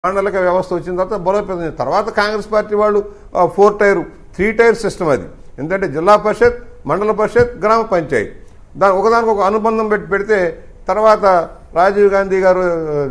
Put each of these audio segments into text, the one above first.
మండలిక వ్యవస్థ వచ్చిన తర్వాత బలోపేతం చేశారు. తర్వాత కాంగ్రెస్ పార్టీ వాళ్ళు ఆ, four tier three tier system అది ఎందుకంటే జిల్లా పరిషత్ మండల పరిషత్ గ్రామ పంచాయతీ దాని ఒకదానికి ఒక అనుబంధం పెట్టి పెడితే తర్వాత రాజీవ్ గాంధీ గారు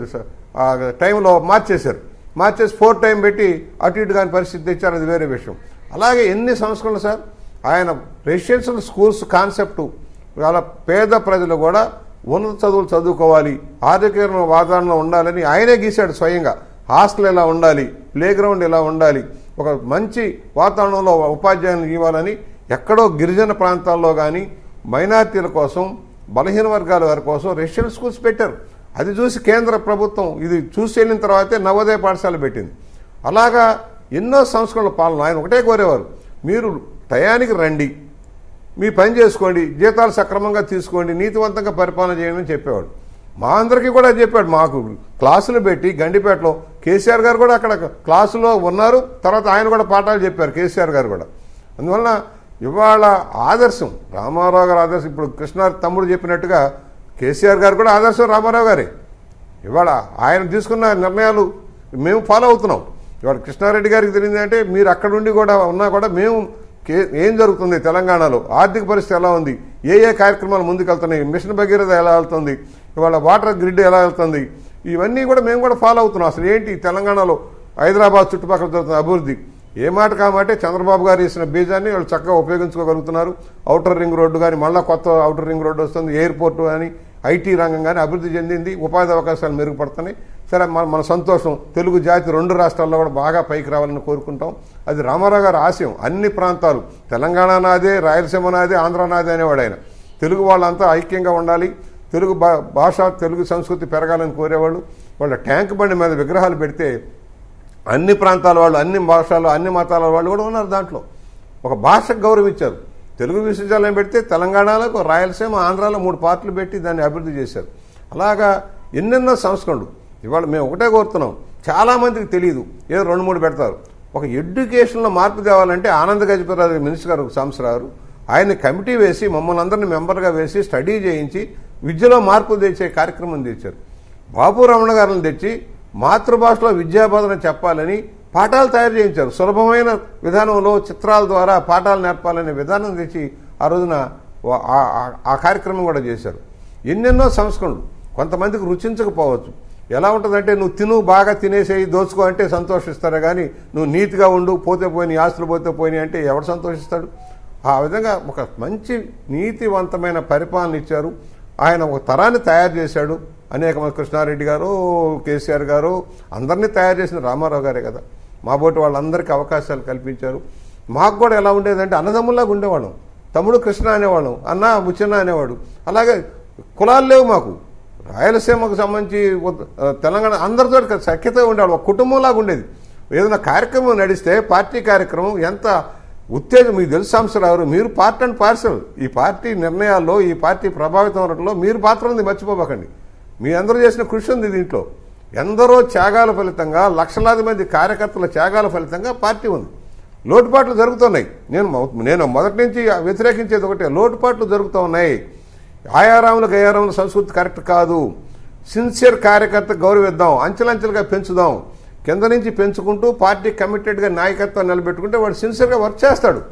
ఆ, ఆ టైంలో మార్చేశారు మార్చేసి ఫోర్ టైం పెట్టి అటు ఇటు కాని పరిస్థితి తెచ్చారు అది వేరే విషయం అలాగే ఎన్ని సంస్కరణలు సార్ ఆయన రెసిడెన్షియల్ స్కూల్స్ కాన్సెప్టు వాళ్ళ పేద ప్రజలు కూడా ఉన్నత చదువులు చదువుకోవాలి ఆరోగ్యకరమైన వాతావరణం ఉండాలని ఆయనే గీశాడు స్వయంగా హాస్టల్ ఎలా ఉండాలి ప్లే గ్రౌండ్ ఎలా ఉండాలి ఒక మంచి వాతావరణంలో ఉపాధ్యాయులను ఇవ్వాలని ఎక్కడో గిరిజన ప్రాంతాల్లో కానీ మైనార్టీల కోసం బలహీన వర్గాల వారి కోసం రెసిడెన్షియల్ స్కూల్స్ పెట్టారు అది చూసి కేంద్ర ప్రభుత్వం ఇది చూసి వెళ్ళిన తర్వాతే నవోదయ పాఠశాల పెట్టింది అలాగా ఎన్నో సంస్కరణల పాలన ఆయన ఒకటే కోరేవారు మీరు టయానికి రండి మీ పని చేసుకోండి జీతాలు సక్రమంగా తీసుకోండి నీతివంతంగా పరిపాలన చేయండి అని చెప్పేవాడు మా అందరికీ కూడా చెప్పాడు మాకు క్లాసులు పెట్టి గండిపేటలో కేసీఆర్ గారు కూడా అక్కడ క్లాసులో ఉన్నారు తర్వాత ఆయన కూడా పాఠాలు చెప్పారు కేసీఆర్ గారు కూడా అందువలన ఇవాళ ఆదర్శం రామారావు గారు ఆదర్శం ఇప్పుడు కృష్ణ తమ్ముడు చెప్పినట్టుగా కేసీఆర్ గారు కూడా ఆదర్శం రామారావు గారే ఇవాళ ఆయన తీసుకున్న నిర్ణయాలు మేము ఫాలో అవుతున్నాం ఇవాళ కృష్ణారెడ్డి గారికి తెలియదు అంటే మీరు అక్కడ ఉండి కూడా ఉన్నా కూడా మేము కే- ఏం జరుగుతుంది తెలంగాణలో ఆర్థిక పరిస్థితి ఎలా ఉంది ఏ ఏ కార్యక్రమాలు ముందుకెళ్తున్నాయి మిషన్ భగీరథ ఎలా వెళ్తుంది ఇవాళ వాటర్ గ్రిడ్ ఎలా వెళ్తుంది ఇవన్నీ కూడా మేము కూడా ఫాలో అవుతున్నాం అసలు ఏంటి తెలంగాణలో హైదరాబాద్ చుట్టుపక్కల జరుగుతున్న అభివృద్ధి ఏ మాట కామంటే చంద్రబాబు గారు వేసిన బీజాన్ని వాళ్ళు చక్కగా ఉపయోగించుకోగలుగుతున్నారు ఔటర్ రింగ్ రోడ్డు కానీ మళ్ళీ కొత్త ఔటర్ రింగ్ రోడ్డు వస్తుంది ఎయిర్పోర్ట్ కానీ ఐటీ రంగం కానీ అభివృద్ధి చెందింది ఉపాధి అవకాశాలు మెరుగుపడుతున్నాయి సరే మన మన సంతోషం తెలుగు జాతి రెండు రాష్ట్రాల్లో కూడా బాగా పైకి రావాలని కోరుకుంటాం అది రామారావు గారి ఆశయం అన్ని ప్రాంతాలు తెలంగాణ నాదే రాయలసీమ నాదే ఆంధ్ర నాదే అనేవాడు ఆయన తెలుగు వాళ్ళంతా ఐక్యంగా ఉండాలి తెలుగు భా భాష తెలుగు సంస్కృతి పెరగాలని కోరేవాళ్ళు వాళ్ళ ట్యాంక్ బండి మీద విగ్రహాలు పెడితే అన్ని ప్రాంతాల వాళ్ళు అన్ని భాషలు అన్ని మతాల వాళ్ళు కూడా ఉన్నారు దాంట్లో ఒక భాషకు గౌరవించారు తెలుగు విశ్వవిద్యాలయం పెడితే తెలంగాణలో రాయలసీమ ఆంధ్రాలో మూడు పార్టీలు పెట్టి దాన్ని అభివృద్ధి చేశారు అలాగా ఎన్నెన్నో సంస్కరణలు ఇవాళ మేము ఒకటే కోరుతున్నాం చాలామందికి తెలియదు ఏదో రెండు మూడు పెడతారు ఒక ఎడ్యుకేషన్లో మార్పు తేవాలంటే ఆనంద గజపతిరాజు మినిస్టర్ గారు సంవత్సరాలు ఆయన కమిటీ వేసి మమ్మల్ని అందరినీ మెంబర్గా వేసి స్టడీ చేయించి విద్యలో మార్పు తెచ్చే కార్యక్రమం తెచ్చారు బాపు రమణ గారిని తెచ్చి మాతృభాషలో విద్యాబోధన చెప్పాలని పాఠాలు తయారు చేయించారు సులభమైన విధానంలో చిత్రాల ద్వారా పాఠాలు నేర్పాలనే విధానం తెచ్చి ఆ రోజున వా- ఆ- ఆ- ఆ కార్యక్రమం కూడా చేశారు ఎన్నెన్నో సంస్కరణలు కొంతమందికి రుచించకపోవచ్చు ఎలా ఉంటుందంటే నువ్వు తిను బాగా తినేసేయి దోచుకో అంటే సంతోషిస్తారా కానీ నువ్వు నీతిగా ఉండు పోతే పోయినాయి ఆస్తులు పోతే పోయినాయి అంటే ఎవడు సంతోషిస్తాడు ఆ విధంగా ఒక మంచి నీతివంతమైన పరిపాలన ఇచ్చారు ఆయన ఒక తరాన్ని తయారు చేశాడు అనేక మంది కృష్ణారెడ్డి గారు కేసీఆర్ గారు అందరినీ తయారు చేసిన రామారావు గారే కదా మా బోటి వాళ్ళందరికీ అవకాశాలు కల్పించారు మాకు కూడా ఎలా ఉండేదంటే అన్నదమ్ముల్లాగా ఉండేవాళ్ళం తమ్ముడు కృష్ణ అనేవాళ్ళం అన్న ముచ్చన్న అనేవాడు అలాగే కులాలు లేవు మాకు రాయలసీమకు సంబంధించి ఉత్- ఆ, తెలంగాణ అందరితో సఖ్యత ఉండేవాడు ఒక కుటుంబంలాగా ఉండేది ఏదైనా కార్యక్రమం నడిస్తే పార్టీ కార్యక్రమం ఎంత ఉత్తేజం మీకు తెలుసు సంవత్సరాలు మీరు పార్ట్ అండ్ పార్సల్ ఈ పార్టీ నిర్ణయాల్లో ఈ పార్టీ ప్రభావితం అవడంలో మీరు పాత్ర ఉంది మర్చిపోబకండి మీ అందరూ చేసిన కృషి ఉంది దీంట్లో ఎందరో త్యాగాల ఫలితంగా లక్షలాది మంది కార్యకర్తల త్యాగాల ఫలితంగా పార్టీ ఉంది లోటుపాట్లు జరుగుతున్నాయి నేను మొ- నేను మొదటి నుంచి వ్యతిరేకించేది ఒకటే లోటుపాట్లు జరుగుతూ ఉన్నాయి ఆయారాములు గయారాముల సంస్కృతి కరెక్ట్ కాదు సిన్సియర్ కార్యకర్త గౌరవిద్దాం అంచెలంచెలుగా పెంచుదాం కింద నుంచి పెంచుకుంటూ పార్టీ కమిటెడ్గా నాయకత్వం నిలబెట్టుకుంటే వాడు సిన్సియర్గా వర్క్ చేస్తాడు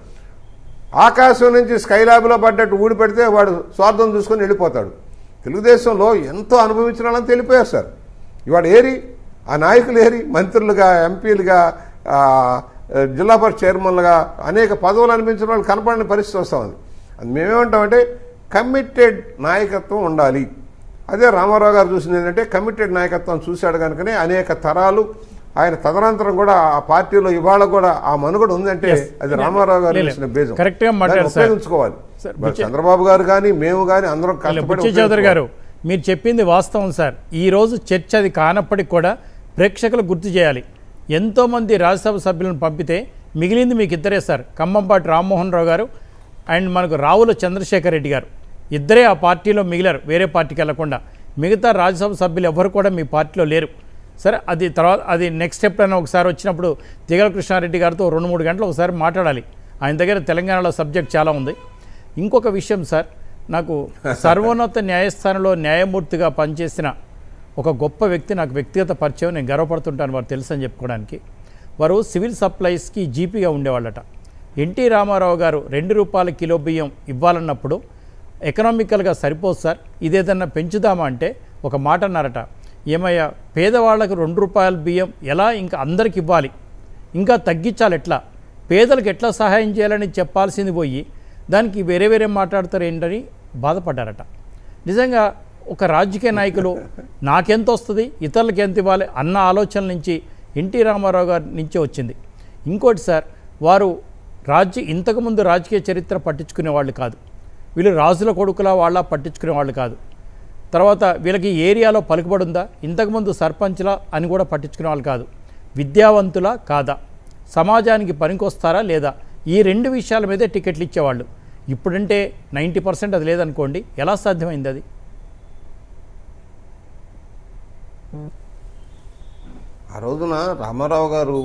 ఆకాశం నుంచి స్కైలాబ్లో పడ్డట్టు ఊడి పెడితే వాడు స్వార్థం చూసుకొని వెళ్ళిపోతాడు తెలుగుదేశంలో ఎంతో అనుభవించిన వాళ్ళని తెలిపోయారు సార్ ఇవాడు ఏరి ఆ నాయకులు ఏరి మంత్రులుగా ఎంపీలుగా ఆ, జిల్లా పరిషత్ చైర్మన్లుగా అనేక పదవులు అనిపించిన వాళ్ళు కనపడని పరిస్థితి వస్తూ ఉంది అది మేమేమంటామంటే కమిటెడ్ నాయకత్వం ఉండాలి అదే రామారావు గారు చూసింది ఏంటంటే కమిటెడ్ నాయకత్వం చూశాడు కనుకనే అనేక తరాలు ఆయన తదనంతరం కూడా ఆ పార్టీలో ఇవాళ కూడా ఆ మనుగడ ఉందంటే Yes. అది రామారావు గారు లేదు. వేసిన బేజం Correct గా మాట్లాడారు దాన్ని సార్. ఉపయోగించుకోవాలి సార్, మరి బుచ్చ- చంద్రబాబు గారు కానీ మేము కానీ అందరం కష్టపడి బుచ్చి చౌదరి ఉపయోగించుకోవాలి. గారు మీరు చెప్పింది వాస్తవం సార్ ఈ రోజు చర్చ అది కానప్పటికి కూడా ప్రేక్షకులు గుర్తు చేయాలి ఎంతోమంది రాజ్యసభ సభ్యులను పంపితే మిగిలింది మీకు ఇద్దరే సార్ ఖమ్మంపాటి రామ్మోహన్ రావు గారు అండ్ మనకు రావుల చంద్రశేఖర్ రెడ్డి గారు ఇద్దరే ఆ పార్టీలో మిగిలారు వేరే పార్టీకి వెళ్లకుండా మిగతా రాజ్యసభ సభ్యులు ఎవరు కూడా మీ పార్టీలో లేరు సరే అది తర్వాత అది నెక్స్ట్ స్టెప్ అయినా ఒకసారి వచ్చినప్పుడు దిగల కృష్ణారెడ్డి గారితో రెండు మూడు గంటలు ఒకసారి మాట్లాడాలి ఆయన దగ్గర తెలంగాణలో సబ్జెక్ట్ చాలా ఉంది ఇంకొక విషయం సార్ నాకు సర్వోన్నత న్యాయస్థానంలో న్యాయమూర్తిగా పనిచేసిన ఒక గొప్ప వ్యక్తి నాకు వ్యక్తిగత పరిచయం నేను గర్వపడుతుంటాను వారు తెలుసు అని చెప్పుకోవడానికి వారు సివిల్ సప్లైస్కి జీపీగా ఉండేవాళ్ళట ఎన్టీ రామారావు గారు రెండు రూపాయల కిలో బియ్యం ఇవ్వాలన్నప్పుడు ఎకనామికల్గా సరిపోదు సార్ ఇదేదన్నా పెంచుదామా అంటే ఒక మాట అన్నారట ఏమయ్యా పేదవాళ్ళకు రెండు రూపాయల బియ్యం ఎలా ఇంకా అందరికి ఇవ్వాలి ఇంకా తగ్గించాలి ఎట్లా పేదలకు ఎట్లా సహాయం చేయాలని చెప్పాల్సింది పోయి దానికి వేరే వేరే మాట్లాడతారు ఏంటని బాధపడ్డారట నిజంగా ఒక రాజకీయ నాయకులు నాకెంత వస్తుంది ఇతరులకు ఎంత ఇవ్వాలి అన్న ఆలోచన నుంచి ఎన్టీ రామారావు గారి నుంచే వచ్చింది ఇంకోటి సార్ వారు రాజ్య ఇంతకుముందు రాజకీయ చరిత్ర పట్టించుకునే వాళ్ళు కాదు వీళ్ళు రాజుల కొడుకులా వాళ్ళ పట్టించుకునే వాళ్ళు కాదు తర్వాత వీళ్ళకి ఈ ఏరియాలో పలుకుబడి ఉందా ఇంతకుముందు సర్పంచ్లా అని కూడా పట్టించుకునే వాళ్ళు కాదు విద్యావంతులా కాదా సమాజానికి పనికొస్తారా లేదా ఈ రెండు విషయాల మీదే టికెట్లు ఇచ్చేవాళ్ళు ఇప్పుడంటే నైంటీ పర్సెంట్ అది లేదనుకోండి ఎలా సాధ్యమైంది అది ఆ రోజున రామారావు గారు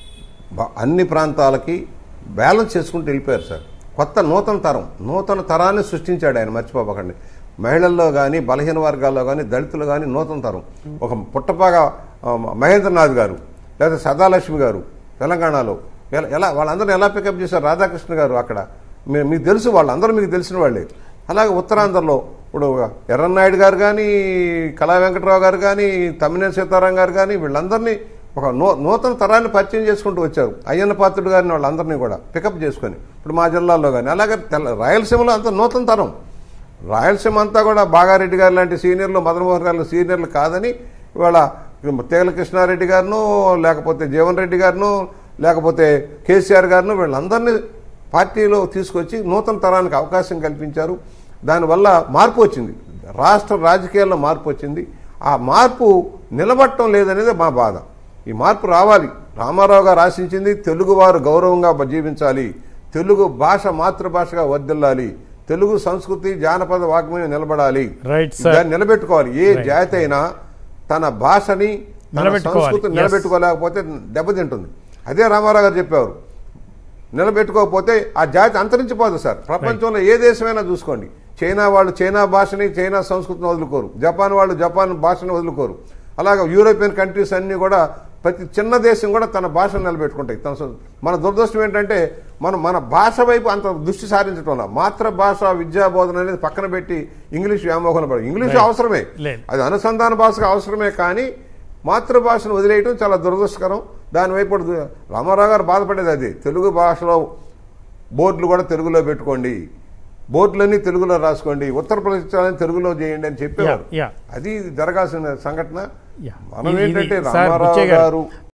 బ- అన్ని ప్రాంతాలకి బ్యాలెన్స్ చేసుకుంటూ వెళ్ళిపోయారు సార్ కొత్త నూతన తరం నూతన తరాన్ని సృష్టించాడు ఆయన మర్చిపోకండి మహిళల్లో కానీ బలహీన వర్గాల్లో కానీ దళితులు కానీ నూతన తరం ఒక పుట్టపాగా ఆ, మహేంద్రనాథ్ గారు లేదా సదాలక్ష్మి గారు తెలంగాణలో ఎలా ఎలా వాళ్ళందరినీ ఎలా పికప్ చేశారు రాధాకృష్ణ గారు అక్కడ మీ- మీకు తెలుసు వాళ్ళందరూ మీకు తెలిసిన వాళ్ళే అలాగే ఉత్తరాంధ్రలో ఇప్పుడు ఎర్రన్నాయుడు గారు కానీ కళా వెంకటరావు గారు కానీ తమ్మినేని సీతారాం గారు కానీ వీళ్ళందరినీ ఒక నూ నూతన తరాన్ని పరిచయం చేసుకుంటూ వచ్చారు అయ్యన్న పాత్రుడు గారిని వాళ్ళందరినీ కూడా పికప్ చేసుకొని ఇప్పుడు మా జిల్లాలో కానీ అలాగే తెల్ల రాయలసీమలో అంత నూతన తరం రాయలసీమ అంతా కూడా బాగారెడ్డి గారు లాంటి సీనియర్లు మదన్మోహన్ గారు సీనియర్లు కాదని ఇవాళ తేగల కృష్ణారెడ్డి గారును లేకపోతే జీవన్ రెడ్డి గారును లేకపోతే కేసీఆర్ గారును వీళ్ళందరినీ పార్టీలో తీసుకొచ్చి నూతన తరానికి అవకాశం కల్పించారు దానివల్ల మార్పు వచ్చింది రాష్ట్ర రాజకీయాల్లో మార్పు వచ్చింది ఆ మార్పు నిలబట్టడం లేదనేది మా బాధ ఈ మార్పు రావాలి రామారావు గారు ఆశించింది తెలుగువారు గౌరవంగా జీవించాలి తెలుగు భాష మాతృభాషగా వర్దిల్లాలి తెలుగు సంస్కృతి జానపద వాగ్మయం నిలబడాలి Right, sir. దాన్ని నిలబెట్టుకోవాలి ఏ జాతి అయినా తన భాషని తన నిలబెట్టుకోవాలి. సంస్కృతిని Yes. నిలబెట్టుకోలేకపోతే దెబ్బతింటుంది అదే రామారావు గారు చెప్పారు నిలబెట్టుకోకపోతే ఆ జాతి అంతరించిపోదు సార్ ప్రపంచంలో ఏ దేశమైనా చూసుకోండి చైనా వాళ్ళు చైనా భాషని చైనా సంస్కృతిని వదులుకోరు జపాన్ వాళ్ళు జపాన్ భాషని వదులుకోరు అలాగే యూరోపియన్ కంట్రీస్ అన్నీ కూడా ప్రతి చిన్న దేశం కూడా తన భాషను నిలబెట్టుకుంటాయి తన సం- మన దురదృష్టం ఏంటంటే మనం మన భాష వైపు అంత దృష్టి సారించడం వల్ల మాతృభాష విద్యా బోధన అనేది పక్కన పెట్టి ఇంగ్లీష్ వ్యామోహన పడి ఇంగ్లీష్ Right. అవసరమే లేదు. అది అనుసంధాన భాషగా అవసరమే కానీ మాతృభాషను వదిలేయటం చాలా దురదృష్టకరం దానివైపు కూడా దు- రామారావు గారు బాధపడేది అది తెలుగు భాషలో బోర్డులు కూడా తెలుగులో పెట్టుకోండి బోర్డులన్నీ తెలుగులో రాసుకోండి ఉత్తరప్రదేశ్ తెలుగులో చేయండి అని చెప్పేవారు యా, యా. అది జరగాల్సిన సంఘటన యా. మనం ఇది- ఇది- ఏంటంటే సార్, రామారావు బుచ్చయ్య గారు, గారు